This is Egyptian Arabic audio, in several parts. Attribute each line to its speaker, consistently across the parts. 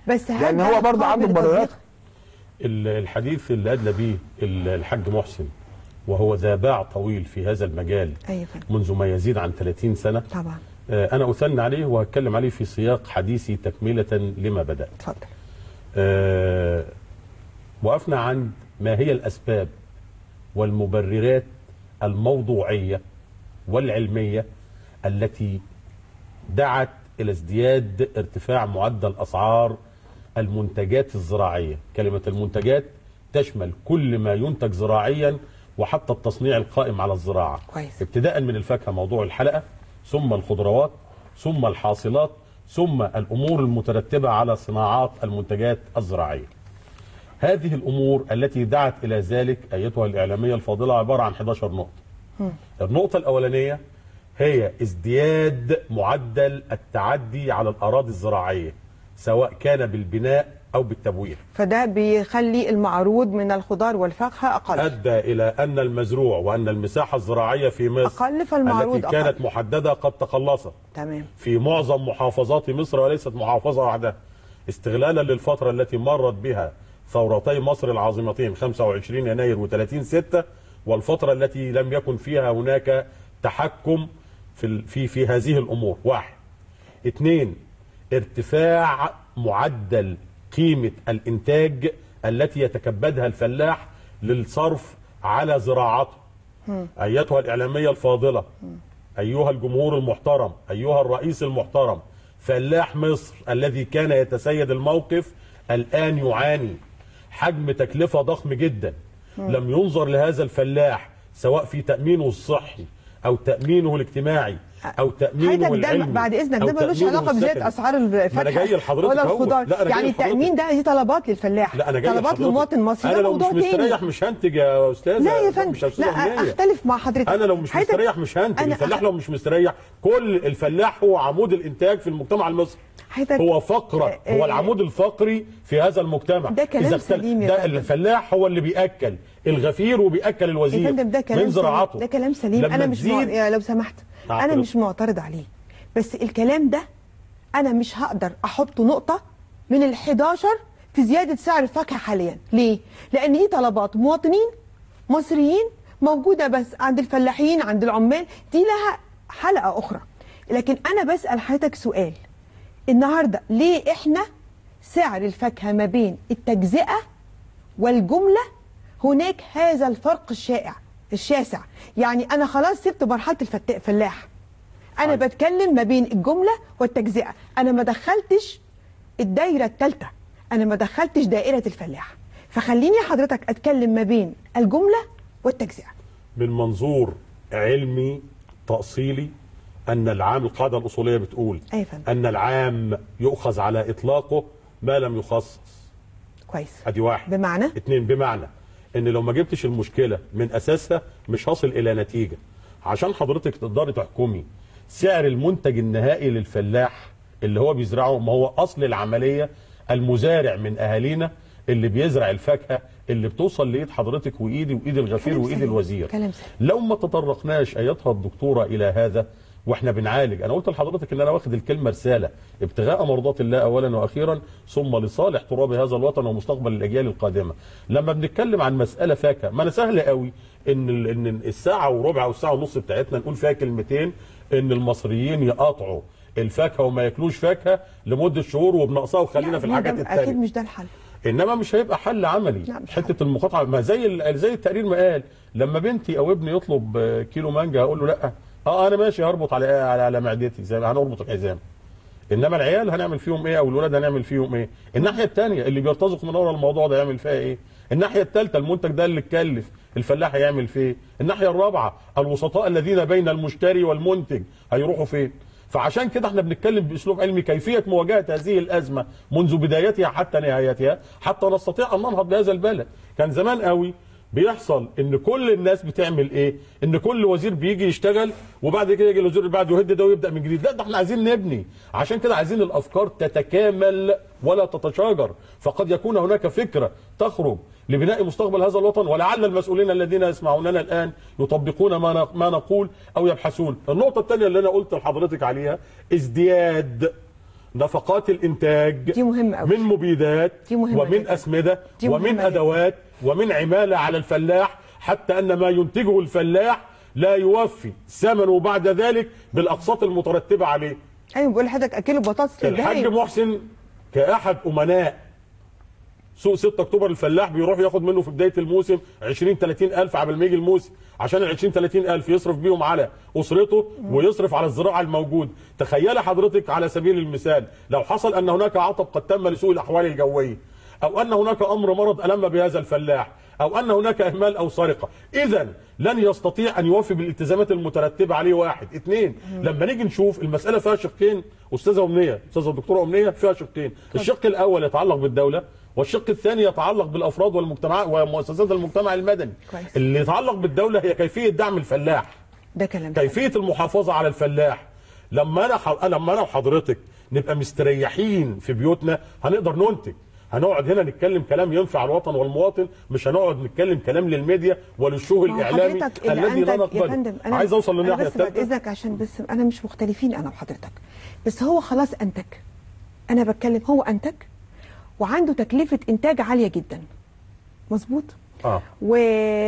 Speaker 1: بس هل
Speaker 2: لان
Speaker 1: ده
Speaker 2: هو برضه
Speaker 1: قابل
Speaker 2: عنده مبررات
Speaker 1: للتطبيق؟
Speaker 3: ال- الحديث اللي أدلى به ال- الحاج محسن وهو ذا باع طويل في هذا المجال
Speaker 1: ايوه فندم
Speaker 3: منذ ما يزيد عن 30 سنة
Speaker 1: طبعا
Speaker 3: آه، أنا أثنى عليه وهتكلم عليه في سياق حديثي تكملة لما بدأت
Speaker 1: اتفضل
Speaker 3: آه، وقفنا عند ما هي الأسباب والمبررات الموضوعية والعلمية التي دعت إلى ازدياد ارتفاع معدل أسعار المنتجات الزراعية كلمة المنتجات تشمل كل ما ينتج زراعيا وحتى التصنيع القائم على الزراعة
Speaker 1: كويس.
Speaker 3: ابتداء من الفاكهة موضوع الحلقة ثم الخضروات ثم الحاصلات ثم الأمور المترتبة على صناعات المنتجات الزراعية هذه الأمور التي دعت إلى ذلك أيتها الإعلامية الفاضلة عبارة عن 11 نقطة النقطة الأولانية هي ازدياد معدل التعدي على الأراضي الزراعية سواء كان بالبناء أو بالتبوير
Speaker 1: فده بيخلي المعروض من الخضار والفاكهه اقل
Speaker 3: أدى إلى أن المزروع وأن المساحة الزراعية في مصر
Speaker 1: أقل فالمعروض
Speaker 3: التي كانت
Speaker 1: أقل.
Speaker 3: محددة قد تقلصت
Speaker 1: تمام
Speaker 3: في معظم محافظات مصر وليست محافظة واحدة استغلالا للفترة التي مرت بها ثورتي مصر العظيمتين 25 يناير و30 6 والفترة التي لم يكن فيها هناك تحكم في ال- في في هذه الأمور واحد اثنين ارتفاع معدل قيمة الإنتاج التي يتكبدها الفلاح للصرف على زراعته أيتها الإعلامية الفاضلة أيها الجمهور المحترم أيها الرئيس المحترم فلاح مصر الذي كان يتسيد الموقف الآن يعاني حجم تكلفة ضخم جدا لم ينظر لهذا الفلاح سواء في تأمينه الصحي أو تأمينه الاجتماعي أو تأمينه
Speaker 1: حضرتك ده
Speaker 3: العلمي
Speaker 1: بعد اذنك
Speaker 3: أو
Speaker 1: ده ملوش
Speaker 3: تأمينه
Speaker 1: علاقه بزياده
Speaker 3: السكني.
Speaker 1: اسعار
Speaker 3: ما
Speaker 1: الفاكهه
Speaker 3: أنا جاي لحضرتك
Speaker 1: ولا
Speaker 3: أهو.
Speaker 1: الخضار
Speaker 3: لا، أنا جاي
Speaker 1: يعني
Speaker 3: لحضرتك.
Speaker 1: التامين ده دي طلبات للفلاح
Speaker 3: لا انا جاي
Speaker 1: طلبات
Speaker 3: لحضرتك.
Speaker 1: للمواطن المصري
Speaker 3: انا
Speaker 1: ده
Speaker 3: لو
Speaker 1: موضوع
Speaker 3: مش
Speaker 1: تاني
Speaker 3: مستريح مش هنتج يا استاذ
Speaker 1: لا يا فندم
Speaker 3: مش يا
Speaker 1: لا
Speaker 3: استاذ أغنية.
Speaker 1: اختلف مع حضرتك
Speaker 3: انا لو مش
Speaker 1: حضرتك-
Speaker 3: مستريح مش هنتج
Speaker 1: أنا
Speaker 3: الفلاح لو مش مستريح كل الفلاح هو عمود الانتاج في المجتمع المصري
Speaker 1: حضرتك-
Speaker 3: هو فقره
Speaker 1: آه،
Speaker 3: هو
Speaker 1: آه،
Speaker 3: العمود الفقري في هذا المجتمع
Speaker 1: ده كلام
Speaker 3: إذا اختل-
Speaker 1: سليم يا
Speaker 3: ده
Speaker 1: فندم.
Speaker 3: الفلاح هو اللي بياكل الغفير وبياكل الوزير
Speaker 1: يا فندم ده كلام
Speaker 3: من زراعته
Speaker 1: سليم. ده كلام سليم
Speaker 3: لما
Speaker 1: انا مش مع...
Speaker 3: تزيد-
Speaker 1: يا لو سمحت انا
Speaker 3: أعترض.
Speaker 1: مش معترض عليه بس الكلام ده انا مش هقدر احط نقطه من ال 11 في زياده سعر الفاكهه حاليا ليه لان دي طلبات مواطنين مصريين موجوده بس عند الفلاحين عند العمال دي لها حلقه اخرى لكن انا بسال حضرتك سؤال النهارده ليه احنا سعر الفاكهه ما بين التجزئه والجمله هناك هذا الفرق الشائع الشاسع يعني انا خلاص سبت مرحله الفت- الفلاح انا
Speaker 3: طيب.
Speaker 1: بتكلم ما بين الجمله والتجزئه انا ما دخلتش الدايره الثالثه انا ما دخلتش دائره الفلاح فخليني حضرتك اتكلم ما بين الجمله والتجزئه
Speaker 3: من منظور علمي تأصيلي أن العام القاعدة الأصولية بتقول
Speaker 1: أيوة فندم.
Speaker 3: أن العام يؤخذ على إطلاقه ما لم يخصص
Speaker 1: كويس
Speaker 3: ادي واحد
Speaker 1: بمعنى
Speaker 3: اتنين بمعنى ان لو ما جبتش المشكله من اساسها مش هصل الى نتيجه عشان حضرتك تقدري تحكمي سعر المنتج النهائي للفلاح اللي هو بيزرعه ما هو اصل العمليه المزارع من اهالينا اللي بيزرع الفاكهه اللي بتوصل لايد حضرتك وايدي وايد الغفير
Speaker 1: كلام
Speaker 3: وايد
Speaker 1: سليم.
Speaker 3: الوزير
Speaker 1: كلام سليم.
Speaker 3: لو ما تطرقناش ايتها الدكتوره الى هذا واحنا بنعالج انا قلت لحضرتك ان انا واخد الكلمه رساله ابتغاء مرضات الله اولا واخيرا ثم لصالح تراب هذا الوطن ومستقبل الاجيال القادمه لما بنتكلم عن مساله فاكهه ما انا سهل قوي ان ال- ان الساعه وربع او الساعه ونص بتاعتنا نقول فيها كلمتين ان المصريين يقاطعوا الفاكهه وما ياكلوش فاكهه لمده شهور وبنقصها وخلينا
Speaker 1: لا،
Speaker 3: في
Speaker 1: ما
Speaker 3: الحاجات
Speaker 1: ده
Speaker 3: التانيه
Speaker 1: اكيد مش ده الحل
Speaker 3: انما مش هيبقى حل عملي
Speaker 1: لا، مش
Speaker 3: حته المقاطعه ما زي ال- زي التقرير ما قال لما بنتي او ابني يطلب آه، كيلو مانجا هقول له لا اه انا ماشي هربط على على, على معدتي زي ما هنربط الحزام انما العيال هنعمل فيهم ايه او الولاد هنعمل فيهم ايه الناحيه الثانيه اللي بيرتزق من ورا الموضوع ده يعمل فيها ايه الناحيه الثالثه المنتج ده اللي اتكلف الفلاح هيعمل فيه إيه؟ الناحيه الرابعه الوسطاء الذين بين المشتري والمنتج هيروحوا فين فعشان كده احنا بنتكلم باسلوب علمي كيفيه مواجهه هذه الازمه منذ بدايتها حتى نهايتها حتى نستطيع ان ننهض بهذا البلد كان زمان قوي بيحصل ان كل الناس بتعمل ايه ان كل وزير بيجي يشتغل وبعد كده يجي الوزير اللي بعده يهد ده ويبدا من جديد لا ده احنا عايزين نبني عشان كده عايزين الافكار تتكامل ولا تتشاجر فقد يكون هناك فكره تخرج لبناء مستقبل هذا الوطن ولعل المسؤولين الذين يسمعوننا الان يطبقون ما ن- ما نقول او يبحثون النقطه الثانيه اللي انا قلت لحضرتك عليها ازدياد نفقات الانتاج
Speaker 1: دي مهمة أوي.
Speaker 3: من مبيدات
Speaker 1: دي مهمة
Speaker 3: ومن
Speaker 1: جداً.
Speaker 3: اسمده
Speaker 1: دي
Speaker 3: ومن
Speaker 1: مهمة جداً.
Speaker 3: ادوات ومن عماله على الفلاح حتى ان ما ينتجه الفلاح لا يوفي ثمنه بعد ذلك بالاقساط المترتبه عليه
Speaker 1: ايوه بقول لحضرتك اكلوا بطاطس
Speaker 3: الحاج
Speaker 1: للبهايم
Speaker 3: محسن كاحد امناء سوق 6 اكتوبر الفلاح بيروح ياخد منه في بدايه الموسم 20 30 الف قبل ما يجي الموسم عشان ال 20 30 الف يصرف بيهم على اسرته ويصرف على الزراعه الموجود تخيل حضرتك على سبيل المثال لو حصل ان هناك عطب قد تم لسوء الاحوال الجويه او ان هناك امر مرض الم بهذا الفلاح او ان هناك اهمال او سرقه اذا لن يستطيع ان يوفي بالالتزامات المترتبه عليه واحد اثنين لما نيجي نشوف المساله فيها شقين استاذه امنيه استاذه الدكتوره امنيه فيها شقين الشق الاول يتعلق بالدوله والشق الثاني يتعلق بالافراد والمجتمع ومؤسسات المجتمع المدني
Speaker 1: كويس.
Speaker 3: اللي يتعلق بالدوله هي كيفيه دعم الفلاح
Speaker 1: ده كلام حلو.
Speaker 3: كيفيه المحافظه على الفلاح لما انا ح... لما انا وحضرتك نبقى مستريحين في بيوتنا هنقدر ننتج هنقعد هنا نتكلم كلام ينفع الوطن والمواطن مش هنقعد نتكلم كلام للميديا وللشو
Speaker 1: ما هو
Speaker 3: الاعلامي
Speaker 1: حضرتك اللي
Speaker 3: الذي لا
Speaker 1: عندك يا
Speaker 3: نقبله
Speaker 1: فندم
Speaker 3: عايز اوصل
Speaker 1: أنا
Speaker 3: للناحيه
Speaker 1: بس بعد
Speaker 3: الثالثه
Speaker 1: اذنك عشان بس انا مش مختلفين انا وحضرتك بس هو خلاص انتج انا بتكلم هو انتج وعنده تكلفه انتاج عاليه جدا مظبوط
Speaker 3: اه
Speaker 1: و...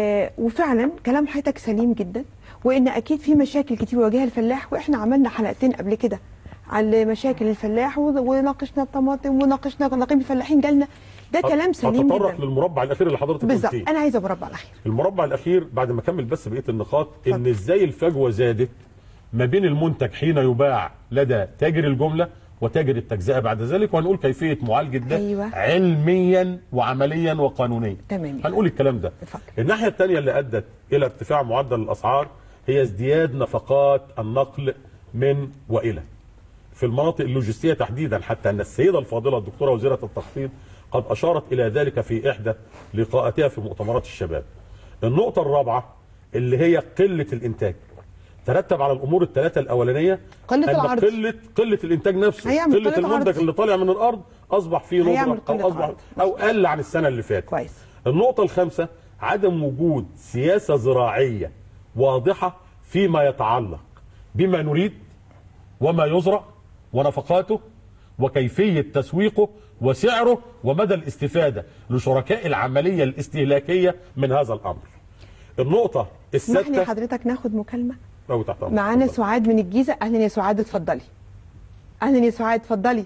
Speaker 1: وفعلا كلام حضرتك سليم جدا وان اكيد في مشاكل كتير بيواجهها الفلاح واحنا عملنا حلقتين قبل كده على مشاكل الفلاح و- وناقشنا الطماطم وناقشنا نقيب الفلاحين جالنا ده كلام سليم
Speaker 3: هتطرق
Speaker 1: جدا
Speaker 3: للمربع الاخير اللي حضرتك
Speaker 1: بالظبط
Speaker 3: قلتيه
Speaker 1: انا عايزه مربع الاخير
Speaker 3: المربع الاخير بعد ما اكمل بس بقيه النقاط ان
Speaker 1: اتفضل.
Speaker 3: ازاي الفجوه زادت ما بين المنتج حين يباع لدى تاجر الجمله وتاجر التجزئه بعد ذلك وهنقول كيفيه معالجه ده
Speaker 1: أيوة.
Speaker 3: علميا وعمليا وقانونيا
Speaker 1: تمام.
Speaker 3: هنقول الكلام ده
Speaker 1: اتفضل.
Speaker 3: الناحيه الثانيه اللي ادت الى ارتفاع معدل الاسعار هي ازدياد نفقات النقل من والى في المناطق اللوجستيه تحديدا حتى ان السيده الفاضله الدكتوره وزيره التخطيط قد اشارت الى ذلك في احدى لقاءاتها في مؤتمرات الشباب. النقطه الرابعه اللي هي قله الانتاج. ترتب على الامور الثلاثه الاولانيه
Speaker 1: قلة
Speaker 3: أن
Speaker 1: العرض.
Speaker 3: قله قله الانتاج نفسه
Speaker 1: هيعمل
Speaker 3: قله
Speaker 1: قلة
Speaker 3: المنتج
Speaker 1: عرض.
Speaker 3: اللي طالع من الارض اصبح فيه
Speaker 1: هيعمل
Speaker 3: ندره
Speaker 1: قلة
Speaker 3: او اصبح
Speaker 1: عرض.
Speaker 3: او قل عن السنه اللي فاتت.
Speaker 1: كويس.
Speaker 3: النقطه الخامسه عدم وجود سياسه زراعيه واضحه فيما يتعلق بما نريد وما يزرع ونفقاته وكيفية تسويقه وسعره ومدى الاستفادة لشركاء العملية الاستهلاكية من هذا الأمر النقطة
Speaker 1: اسمح لي
Speaker 3: السادسة
Speaker 1: حضرتك ناخد مكالمه
Speaker 3: أو تحت أمرك.
Speaker 1: معانا
Speaker 3: اتفضل.
Speaker 1: سعاد من الجيزه اهلا يا سعاد اتفضلي اهلا يا سعاد اتفضلي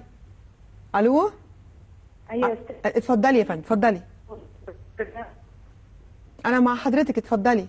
Speaker 1: الو
Speaker 2: ايوه يا
Speaker 1: أ- اتفضلي يا فندم اتفضلي
Speaker 2: استاذ
Speaker 1: انا مع حضرتك اتفضلي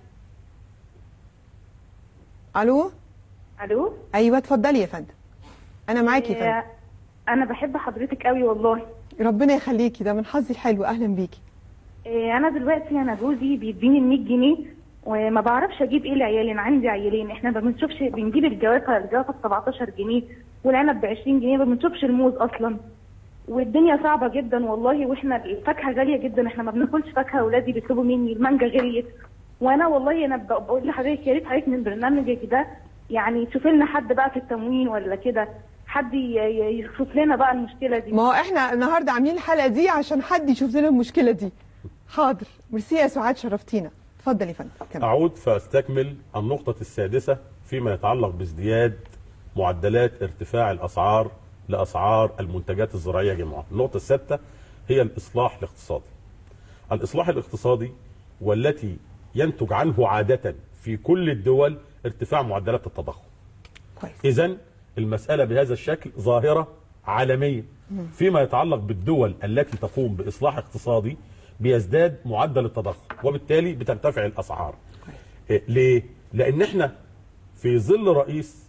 Speaker 1: الو
Speaker 2: الو
Speaker 1: ايوه اتفضلي يا فندم انا معاكي يا فندم
Speaker 2: آه، انا بحب حضرتك قوي والله
Speaker 1: ربنا يخليكي ده من حظي الحلو اهلا بيكي
Speaker 2: آه، انا دلوقتي انا جوزي بيديني ال 100 جنيه وما بعرفش اجيب ايه لعيالي انا عندي عيالين احنا ما بنشوفش بنجيب الجوافه الجوافه ب 17 جنيه والعنب ب 20 جنيه ما بنشوفش الموز اصلا والدنيا صعبه جدا والله واحنا الفاكهه غاليه جدا احنا ما بناكلش فاكهه اولادي بيطلبوا مني المانجا غليت وانا والله انا ب- بقول لحضرتك يا ريت حضرتك من برنامجك ده يعني تشوف لنا حد بقى في التموين ولا كده حد ي- ي- يشوف لنا بقى المشكله دي
Speaker 1: ما هو احنا النهارده عاملين الحلقه دي عشان حد يشوف لنا المشكله دي حاضر ميرسي يا سعاد شرفتينا اتفضل يا فندم كمل.
Speaker 3: أعود فأستكمل النقطة السادسة فيما يتعلق بازدياد معدلات ارتفاع الأسعار لأسعار المنتجات الزراعية جمعاء النقطة السادسة هي الإصلاح الاقتصادي الإصلاح الاقتصادي والتي ينتج عنه عادة في كل الدول ارتفاع معدلات التضخم
Speaker 1: كويس
Speaker 3: إذا المسألة بهذا الشكل ظاهرة عالمية فيما يتعلق بالدول التي تقوم بإصلاح اقتصادي بيزداد معدل التضخم وبالتالي بترتفع الأسعار إيه، ليه؟ لأن احنا في ظل رئيس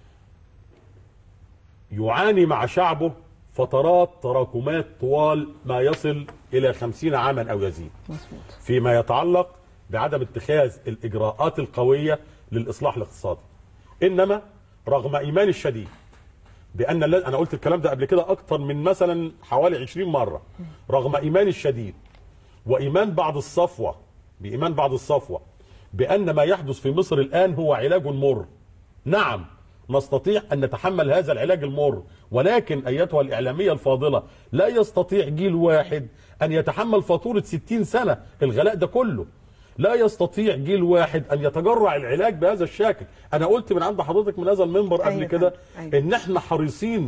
Speaker 3: يعاني مع شعبه فترات تراكمات طوال ما يصل إلى خمسين عاما أو يزيد
Speaker 1: مظبوط
Speaker 3: فيما يتعلق بعدم اتخاذ الاجراءات القويه للاصلاح الاقتصادي. انما رغم ايماني الشديد بان الل- انا قلت الكلام ده قبل كده اكتر من مثلا حوالي 20 مره رغم ايماني الشديد وايمان بعض الصفوه بايمان بعض الصفوه بان ما يحدث في مصر الان هو علاج مر. نعم نستطيع ان نتحمل هذا العلاج المر ولكن ايتها الاعلاميه الفاضله لا يستطيع جيل واحد ان يتحمل فاتوره 60 سنه الغلاء ده كله لا يستطيع جيل واحد ان يتجرع العلاج بهذا الشكل انا قلت من عند حضرتك من هذا المنبر قبل
Speaker 1: أيوة
Speaker 3: كده
Speaker 1: فندم، أيوة.
Speaker 3: ان احنا حريصين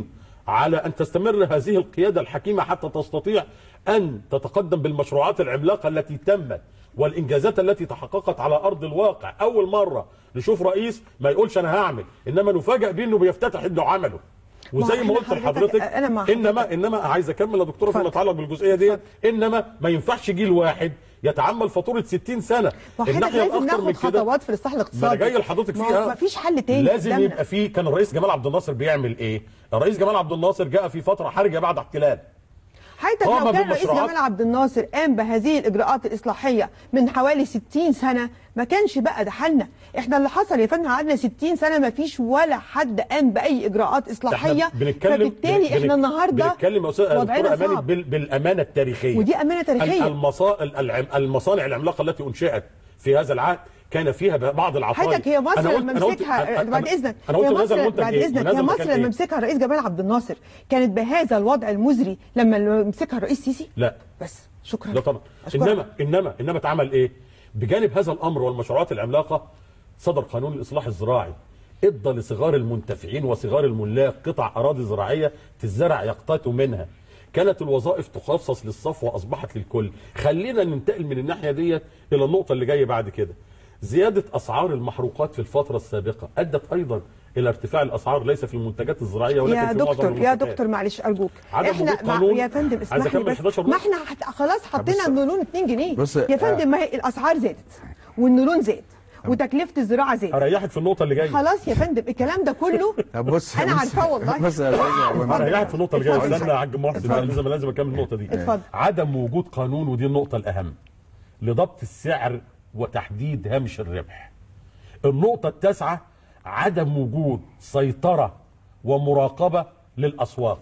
Speaker 3: على ان تستمر هذه القياده الحكيمه حتى تستطيع ان تتقدم بالمشروعات العملاقه التي تمت والانجازات التي تحققت على ارض الواقع اول مره نشوف رئيس ما يقولش انا هعمل انما نفاجئ بيه انه بيفتتح انه عمله وزي
Speaker 1: ما
Speaker 3: ما
Speaker 1: إحنا
Speaker 3: قلت
Speaker 1: حضرتك-
Speaker 3: لحضرتك
Speaker 1: أنا مع
Speaker 3: انما انما عايز اكمل يا دكتوره فيما
Speaker 1: اتفضل.
Speaker 3: يتعلق بالجزئيه ديت انما ما ينفعش جيل واحد يتعمل فاتوره 60 سنه
Speaker 1: وحضرتك لازم
Speaker 3: الأخطر
Speaker 1: ناخد
Speaker 3: من كده
Speaker 1: خطوات في الاصلاح
Speaker 3: ما
Speaker 1: الاقتصادي
Speaker 3: انا جاي لحضرتك
Speaker 1: ما هو
Speaker 3: فيها
Speaker 1: مفيش حل تاني
Speaker 3: لازم
Speaker 1: قدامنا.
Speaker 3: يبقى في كان الرئيس جمال عبد الناصر بيعمل ايه؟ الرئيس جمال عبد الناصر جاء في فتره حرجه بعد احتلال
Speaker 1: حضرتك
Speaker 3: قام
Speaker 1: لو كان الرئيس
Speaker 3: بالمشروعات.
Speaker 1: جمال عبد الناصر قام بهذه الاجراءات الاصلاحيه من حوالي 60 سنه ما كانش بقى ده حالنا احنا اللي حصل يا فندم قعدنا 60 سنه ما فيش ولا حد قام باي اجراءات اصلاحيه
Speaker 3: احنا بنتكلم
Speaker 1: فبالتالي
Speaker 3: بن-
Speaker 1: احنا النهارده
Speaker 3: بنتكلم يا استاذ دكتوره
Speaker 1: وضعنا
Speaker 3: اماني
Speaker 1: صعب
Speaker 3: بال- بالامانه التاريخيه
Speaker 1: ودي أمانة تاريخية.
Speaker 3: المصا... العم- المصانع العملاقه التي انشئت في هذا العهد كان فيها بعض العطايا
Speaker 1: حضرتك هي مصر
Speaker 3: أنا قلت-
Speaker 1: لما
Speaker 3: أنا قلت-
Speaker 1: مسكها
Speaker 3: أنا-
Speaker 1: بعد
Speaker 3: أنا-
Speaker 1: اذنك
Speaker 3: انا
Speaker 1: هي
Speaker 3: قلت هذا
Speaker 1: مصر
Speaker 3: المنتج
Speaker 1: بعد
Speaker 3: إيه؟
Speaker 1: اذنك
Speaker 3: من هذا
Speaker 1: هي مصر
Speaker 3: المكان
Speaker 1: لما
Speaker 3: إيه؟
Speaker 1: مسكها الرئيس جمال عبد الناصر كانت بهذا الوضع المزري لما مسكها الرئيس سيسي
Speaker 3: لا
Speaker 1: بس شكرا
Speaker 3: لا طبعا
Speaker 1: أشكرك.
Speaker 3: انما انما انما اتعمل ايه؟ بجانب هذا الامر والمشروعات العملاقه صدر قانون الاصلاح الزراعي ادى لصغار المنتفعين وصغار الملاك قطع اراضي زراعيه تزرع يقتاتوا منها كانت الوظائف تخصص للصف واصبحت للكل خلينا ننتقل من الناحيه ديت الى النقطه اللي جايه بعد كده زياده اسعار المحروقات في الفتره السابقه ادت ايضا الى ارتفاع الاسعار ليس في المنتجات الزراعيه ولكن
Speaker 1: يا
Speaker 3: في معظم
Speaker 1: دكتور يا
Speaker 3: المنتجات.
Speaker 1: دكتور معلش ارجوك
Speaker 3: عدم
Speaker 1: احنا
Speaker 3: وجود
Speaker 1: مع-
Speaker 3: قانون.
Speaker 1: يا فندم
Speaker 3: عايز
Speaker 1: اسمح لي
Speaker 3: أكمل
Speaker 1: بس
Speaker 3: 11
Speaker 1: ما
Speaker 3: نقطة؟
Speaker 1: احنا حت... خلاص حطينا
Speaker 4: بص-
Speaker 1: النولون 2 جنيه
Speaker 4: بص-
Speaker 1: يا فندم ما هي الاسعار زادت والنولون زاد وتكلفه الزراعه زادت
Speaker 3: اريحك في النقطه اللي جايه
Speaker 1: خلاص يا فندم الكلام ده كله
Speaker 4: طب بص
Speaker 1: انا
Speaker 4: بص-
Speaker 1: عارفاه والله
Speaker 4: بص يا استاذ أبو
Speaker 3: انا قاعد في النقطه اللي جايه
Speaker 1: اتفضل.
Speaker 3: استنى يا حاج محسن أنا لازم لازم اكمل النقطه دي
Speaker 1: اتفضل.
Speaker 3: عدم وجود قانون ودي النقطه الاهم لضبط السعر وتحديد هامش الربح النقطه التاسعه عدم وجود سيطره ومراقبه للاسواق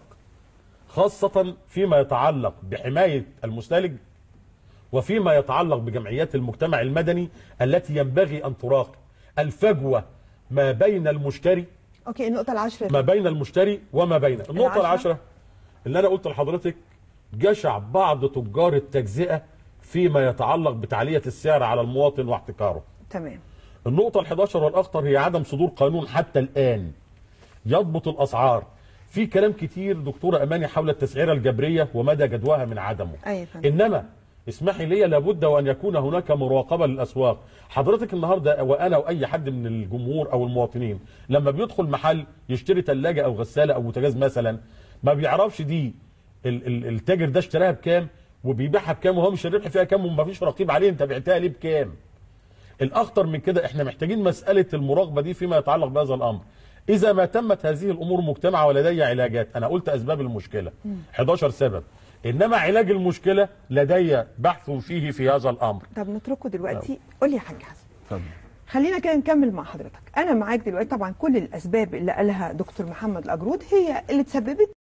Speaker 3: خاصه فيما يتعلق بحمايه المستهلك وفيما يتعلق بجمعيات المجتمع المدني التي ينبغي ان تراقب الفجوه ما بين المشتري
Speaker 1: اوكي النقطه العاشره
Speaker 3: ما بين المشتري وما بين النقطة
Speaker 1: العشرة.
Speaker 3: العشرة اللي أنا قلت لحضرتك جشع بعض تجار التجزئة فيما يتعلق بتعلية السعر على المواطن واحتكاره
Speaker 1: تمام
Speaker 3: النقطة ال11 والأخطر هي عدم صدور قانون حتى الآن يضبط الأسعار في كلام كتير دكتورة أماني حول التسعيرة الجبرية ومدى جدواها من عدمه
Speaker 1: أيوة فندم.
Speaker 3: إنما اسمحي لي لابد وأن يكون هناك مراقبة للأسواق حضرتك النهاردة وأنا وأي حد من الجمهور أو المواطنين لما بيدخل محل يشتري ثلاجة أو غسالة أو بوتاجاز مثلا ما بيعرفش دي ال- ال- التاجر ده اشتراها بكام وبيبيعها بكام وهو مش الربح فيها كام وما فيش رقيب عليه انت بعتها ليه بكام الاخطر من كده احنا محتاجين مساله المراقبه دي فيما يتعلق بهذا الامر اذا ما تمت هذه الامور مجتمعه ولدي علاجات انا قلت اسباب المشكله 11 سبب انما علاج المشكله لدي بحث فيه في هذا الامر
Speaker 1: طب نتركه دلوقتي قول لي يا حاج حسن
Speaker 4: اتفضل
Speaker 1: خلينا كده نكمل مع حضرتك انا معاك دلوقتي طبعا كل الاسباب اللي قالها دكتور محمد الاجرود هي اللي تسببت